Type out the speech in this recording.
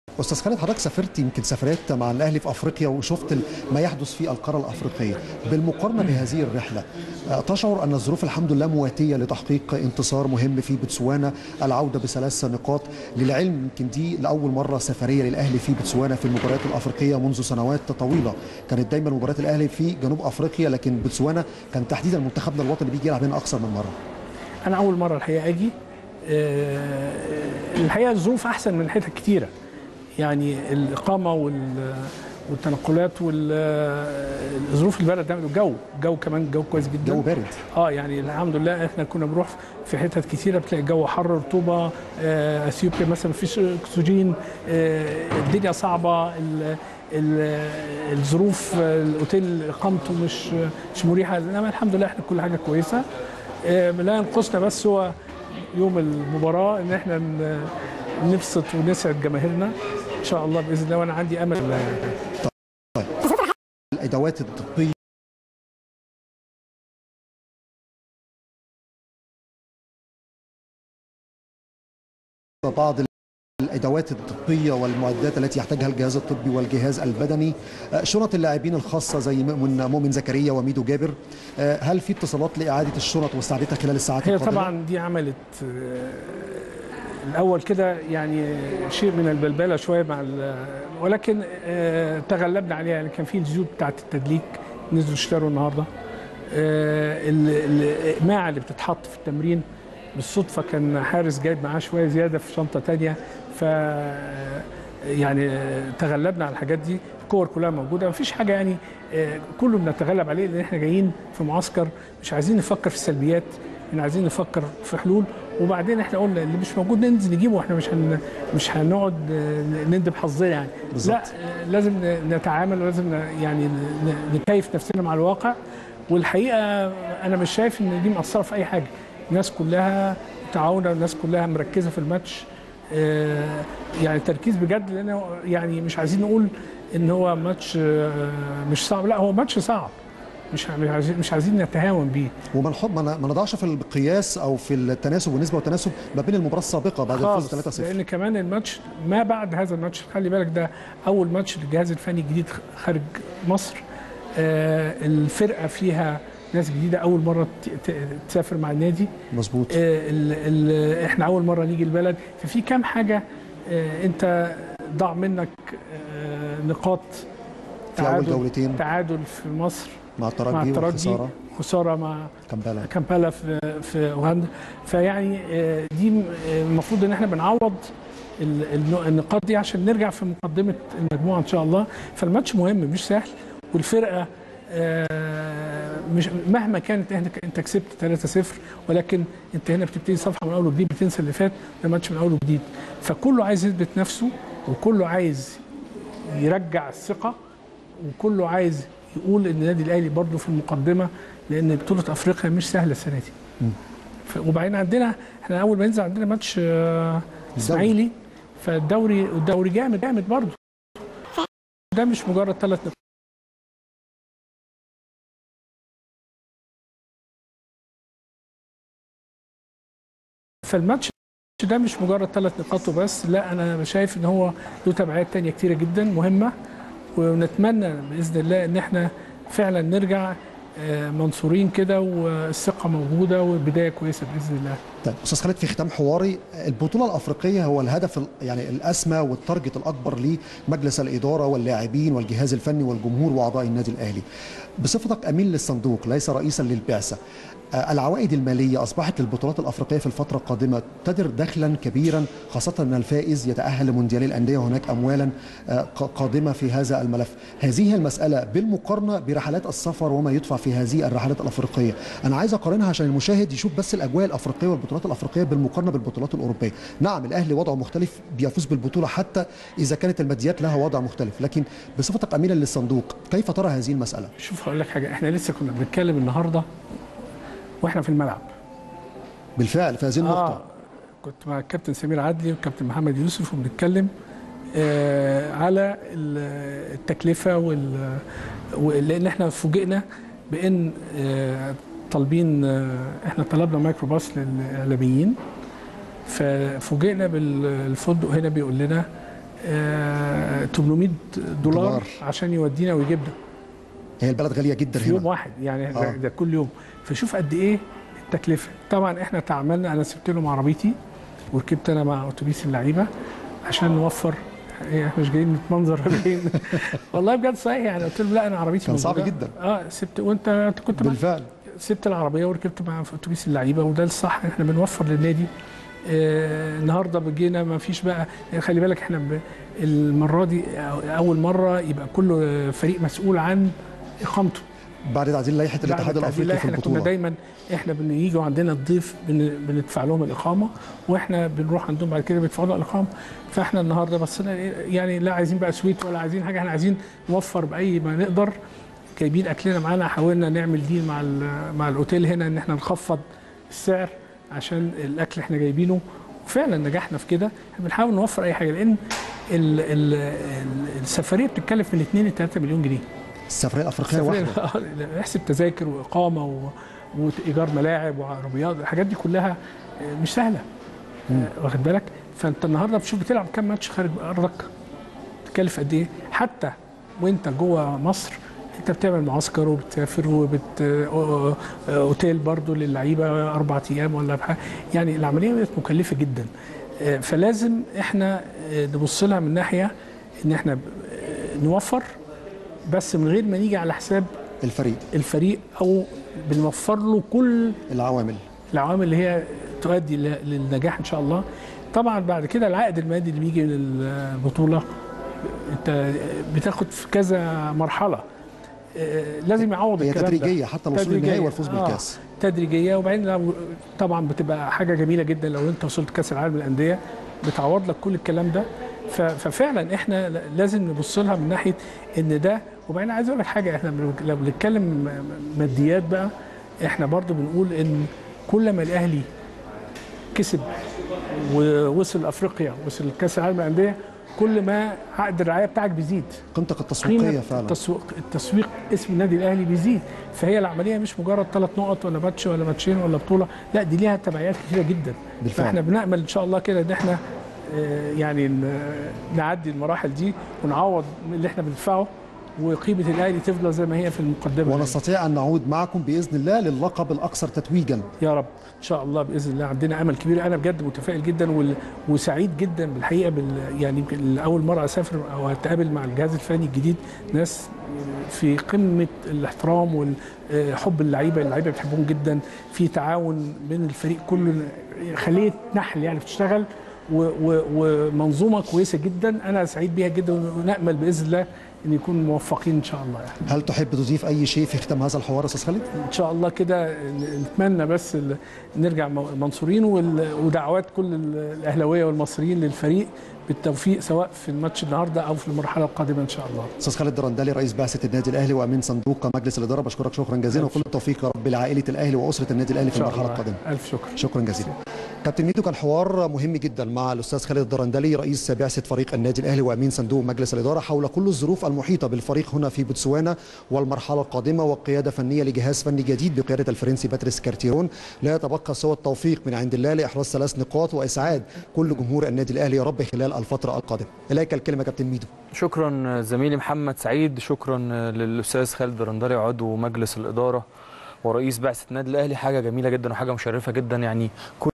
استاذ خالد حضرتك سافرت يمكن سفرات مع الاهلي في افريقيا وشفت ما يحدث في القاره الافريقيه بالمقارنه بهذه الرحله تشعر ان الظروف الحمد لله مواتيه لتحقيق انتصار مهم في بتسوانا العوده بثلاث نقاط للعلم يمكن دي لاول مره سفريه للاهلي في بتسوانا في المباريات الافريقيه منذ سنوات طويله كانت دايما مباريات الاهلي في جنوب افريقيا لكن بتسوانا كان تحديدا منتخبنا الوطني بيجي يلعب هنا اكثر من مره انا اول مره الحقيقه اجي الحقيقه الظروف احسن من حتت كتيره يعني الاقامه والتنقلات والظروف البلد ده الجو الجو كمان الجو كويس جدا جو بارد اه يعني الحمد لله احنا كنا بنروح في حتت كتيره بتلاقي الجو حر رطوبه آه اثيوبيا مثلا مفيش اكسجين آه الدنيا صعبه ال ال الظروف الاوتيل اقامته مش مش مريحه انما الحمد لله احنا كل حاجه كويسه آه لا ينقصنا بس هو يوم المباراه ان احنا نبسط ونسعد جماهيرنا ان شاء الله باذن الله وانا عندي امل طيب الادوات الطبيه بعض الادوات الطبيه والمعدات التي يحتاجها الجهاز الطبي والجهاز البدني شنط اللاعبين الخاصه زي مؤمن مؤمن زكريا وميدو جابر هل في اتصالات لاعاده الشنط واستعادتها خلال الساعات هي القادمه طبعا دي عملت الاول كده يعني شيء من البلبله شويه مع ولكن تغلبنا عليها يعني كان في الزيوت بتاعت التدليك نزلوا اشتروا النهارده الاقماع اللي بتتحط في التمرين بالصدفه كان حارس جايب معاه شويه زياده في شنطه ثانيه ف يعني تغلبنا على الحاجات دي الكور كلها موجوده مفيش حاجه يعني كله بنتغلب عليه لان احنا جايين في معسكر مش عايزين نفكر في السلبيات احنا عايزين نفكر في حلول وبعدين احنا قلنا اللي مش موجود ننزل نجيبه واحنا مش هن مش هنقعد ندب حظنا يعني بالزبط. لا لازم نتعامل ولازم يعني نكيف نفسنا مع الواقع والحقيقه انا مش شايف ان دي مأثره في اي حاجه الناس كلها متعاونه والناس كلها مركزه في الماتش يعني تركيز بجد لان يعني مش عايزين نقول ان هو ماتش مش صعب لا هو ماتش صعب مش مش عايزين نتهاون بيه وما نحط ما نضعش في القياس او في التناسب والنسبه والتناسب ما بين المباراه السابقه بعد الفوز 3-0 لان كمان الماتش ما بعد هذا الماتش خلي بالك ده اول ماتش للجهاز الفني الجديد خارج مصر آه الفرقه فيها ناس جديده اول مره تسافر مع النادي مظبوط آه ال ال احنا اول مره نيجي البلد ففي كام حاجه آه انت ضاع منك آه نقاط في اول جولتين تعادل في مصر مع الترجي مع الترجي وخساره خساره مع كامبالا كامبالا في في اوغندا فيعني دي المفروض ان احنا بنعوض النقاط دي عشان نرجع في مقدمه المجموعه ان شاء الله فالماتش مهم مش سهل والفرقه مش مهما كانت انت كسبت 3-0 ولكن انت هنا بتبتدي صفحه من اول وجديد بتنسى اللي فات ده ماتش من اول وجديد فكله عايز يثبت نفسه وكله عايز يرجع الثقه وكله عايز يقول ان النادي الاهلي برضه في المقدمه لان بطوله افريقيا مش سهله السنه دي وبعدين عندنا احنا اول ما ننزل عندنا ماتش اسماعيلي فالدوري الدوري جامد جامد برضه ده مش مجرد ثلاث نقاط فالماتش ده مش مجرد ثلاث نقاط وبس لا انا شايف ان هو له تبعات تانية كتيره جدا مهمه ونتمنى باذن الله ان احنا فعلا نرجع منصورين كده والثقه موجوده والبدايه كويسه باذن الله. طيب استاذ خالد في ختام حواري البطوله الافريقيه هو الهدف يعني الاسمى والتارجت الاكبر لمجلس الاداره واللاعبين والجهاز الفني والجمهور واعضاء النادي الاهلي. بصفتك امين للصندوق ليس رئيسا للبعثه العوائد المالية أصبحت للبطولات الأفريقية في الفترة القادمة تدر دخلا كبيرا خاصة أن الفائز يتأهل لمونديال الأندية وهناك أموالا قادمة في هذا الملف هذه المسألة بالمقارنة برحلات السفر وما يدفع في هذه الرحلات الأفريقية أنا عايز أقارنها عشان المشاهد يشوف بس الأجواء الأفريقية والبطولات الأفريقية بالمقارنة بالبطولات الأوروبية نعم الأهلي وضعه مختلف بيفوز بالبطولة حتى إذا كانت الماديات لها وضع مختلف لكن بصفتك أمينا للصندوق كيف ترى هذه المسألة؟ شوف هقول لك حاجة احنا لسه كنا بنتكلم النهارده واحنا في الملعب بالفعل في هذه النقطة آه كنت مع الكابتن سمير عدلي والكابتن محمد يوسف وبنتكلم آه على التكلفة وال لأن احنا فوجئنا بأن آه طالبين آه احنا طلبنا مايكروباص للإعلاميين ففوجئنا بالفندق هنا بيقول لنا آه 800 دولار, دولار. عشان يودينا ويجيبنا هي البلد غاليه جدا في يوم هنا واحد يعني آه. ده, ده كل يوم فشوف قد ايه التكلفه طبعا احنا تعاملنا انا سبت لهم عربيتي وركبت انا مع اتوبيس اللعيبه عشان نوفر إيه، احنا مش جايين نتمنظر ولا جايين والله بجد صحيح يعني قلت لهم لا انا عربيتي كان صعب موجودة. جدا. اه سبت وانت انت كنت معايا. بالفعل سبت العربيه وركبت مع في اتوبيس اللعيبه وده الصح احنا بنوفر للنادي آه النهارده بقينا ما فيش بقى خلي بالك احنا ب- المره دي أو- اول مره يبقى كل فريق مسؤول عن اقامته بعد تعديل لائحه بعد الاتحاد التعديل الافريقي في احنا كنا البطوله دايما احنا بنيجوا عندنا الضيف بن- بندفع لهم الاقامه واحنا بنروح عندهم بعد كده بيدفعوا لنا الاقامه فاحنا النهارده بصينا إيه، يعني لا عايزين بقى سويت ولا عايزين حاجه احنا عايزين نوفر باي ما نقدر جايبين اكلنا معانا حاولنا نعمل ديل مع ال- مع الاوتيل هنا ان احنا نخفض السعر عشان الاكل احنا جايبينه وفعلا نجحنا في كده احنا بنحاول نوفر اي حاجه لان ال ال ال السفريه بتتكلف من 2 ل 3 مليون جنيه السفريه الافريقيه واحده سفرية- احسب تذاكر واقامه و... وايجار ملاعب وعربيات الحاجات دي كلها آه، مش سهله آه، واخد بالك فانت النهارده بتشوف بتلعب كام ماتش خارج ارضك تكلف قد ايه حتى وانت جوه مصر انت بتعمل معسكر وبتسافر وبت آه، آه، اوتيل برضو للعيبه اربع ايام ولا بحاجه يعني العمليه بقت مكلفه جدا آه، فلازم احنا آه، نبص لها من ناحيه ان احنا آه، نوفر بس من غير ما نيجي على حساب الفريق الفريق او بنوفر له كل العوامل العوامل اللي هي تؤدي ل- للنجاح ان شاء الله طبعا بعد كده العائد المادي اللي بيجي من البطوله انت بتاخد في كذا مرحله آه، لازم يعوض هي الكلام ده. تدريجيه حتى الوصول تدريجية. للنهائي والفوز آه، بالكاس تدريجيه وبعدين لو طبعا بتبقى حاجه جميله جدا لو انت وصلت كاس العالم للانديه بتعوض لك كل الكلام ده ف- ففعلا احنا لازم نبص لها من ناحيه ان ده وبعدين عايز اقول لك حاجه احنا بن- لو بنتكلم م- ماديات بقى احنا برضو بنقول ان كل ما الاهلي كسب ووصل افريقيا وصل كاس العالم للانديه كل ما عقد الرعايه بتاعك بيزيد قيمتك التسويقيه قيمه فعلا التسويق التسويق اسم النادي الاهلي بيزيد فهي العمليه مش مجرد ثلاث نقط ولا ماتش ولا ماتشين ولا بطوله لا دي ليها تبعيات كثيره جدا بالفعل. فاحنا بنامل ان شاء الله كده ان احنا آه، يعني ن- نعدي المراحل دي ونعوض من اللي احنا بندفعه وقيمه الاهلي تفضل زي ما هي في المقدمه ونستطيع ان نعود معكم باذن الله للقب الاكثر تتويجا يا رب ان شاء الله باذن الله عندنا امل كبير انا بجد متفائل جدا وال- وسعيد جدا بالحقيقه بال يعني يمكن اول مره اسافر او اتقابل مع الجهاز الفني الجديد ناس في قمه الاحترام وحب اللعيبه اللعيبه بتحبهم جدا في تعاون بين الفريق كله خليه نحل يعني بتشتغل و- و- ومنظومه كويسه جدا انا سعيد بيها جدا ونامل باذن الله ان يكون موفقين ان شاء الله يعني. هل تحب تضيف اي شيء في ختام هذا الحوار يا استاذ خالد ان شاء الله كده نتمنى بس ال- نرجع م- منصورين وال- ودعوات كل ال- الاهلاويه والمصريين للفريق بالتوفيق سواء في الماتش النهارده او في المرحله القادمه ان شاء الله استاذ خالد درندلي رئيس بعثه النادي الاهلي وامين صندوق مجلس الاداره بشكرك شكرا جزيلا وكل التوفيق يا رب لعائله الاهلي واسره النادي الاهلي في ان شاء المرحله الله القادمه الف شكر شكرا جزيلا كابتن ميدو كان حوار مهم جدا مع الاستاذ خالد الدرندلي رئيس بعثه فريق النادي الاهلي وامين صندوق مجلس الاداره حول كل الظروف المحيطه بالفريق هنا في بوتسوانا والمرحله القادمه وقياده فنيه لجهاز فني جديد بقياده الفرنسي باتريس كارتيرون لا يتبقى سوى التوفيق من عند الله لاحراز ثلاث نقاط واسعاد كل جمهور النادي الاهلي يا رب خلال الفتره القادمه اليك الكلمه كابتن ميدو شكرا زميلي محمد سعيد شكرا للاستاذ خالد رندري عضو مجلس الاداره ورئيس بعثه النادي الاهلي حاجه جميله جدا وحاجه مشرفه جدا يعني كل